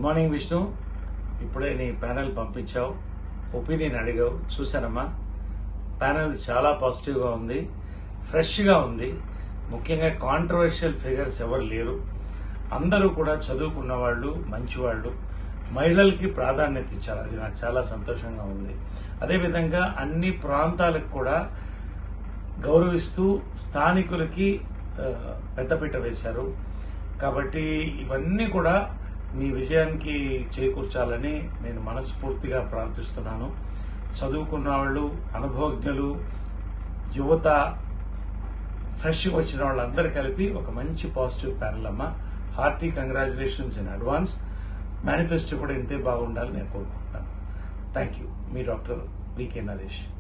good morning Vishnu ఇప్పుడే నీ panel పంపించావు opinion అడిగావు చూశానమ్మా ప్యానెల్ చాలా పాజిటివ్ గా ఉంది ఫ్రెష్ గా ఉంది ముఖ్యంగా కాంట్రవర్షియల్ ఫిగర్స్ ఎవరు లేరు అందరూ కూడా చదువుకున్న వాళ్ళు మంచి వాళ్ళు మహిళలకి ప్రాధాన్యత ఇచ్చారు అది నాకు చాలా సంతోషంగా ఉంది అదేవిధంగా అన్ని ప్రాంతాలకు కూడా గౌరవిస్తూ స్థానికులకి ఆ, పెద్దపీట వేశారు కాబట్టి ఇవన్నీ కూడా మీ విజయానికి చేకూర్చాలని నేను మనస్ఫూర్తిగా ప్రార్థిస్తున్నాను చదువుకున్న వాళ్ళు అనుభవజ్ఞులు యువత ఫ్రెష్ వచ్చిన వాళ్ళందరూ కలిపి ఒక మంచి పాజిటివ్ ప్యానల్ అమ్మ hearty congratulations in advance manifesto కూడా ఇంతే బాగుండాలని నేను కోరుకుంటున్నాను థ్యాంక్ యూ మీ డాక్టర్ వికే నరేష్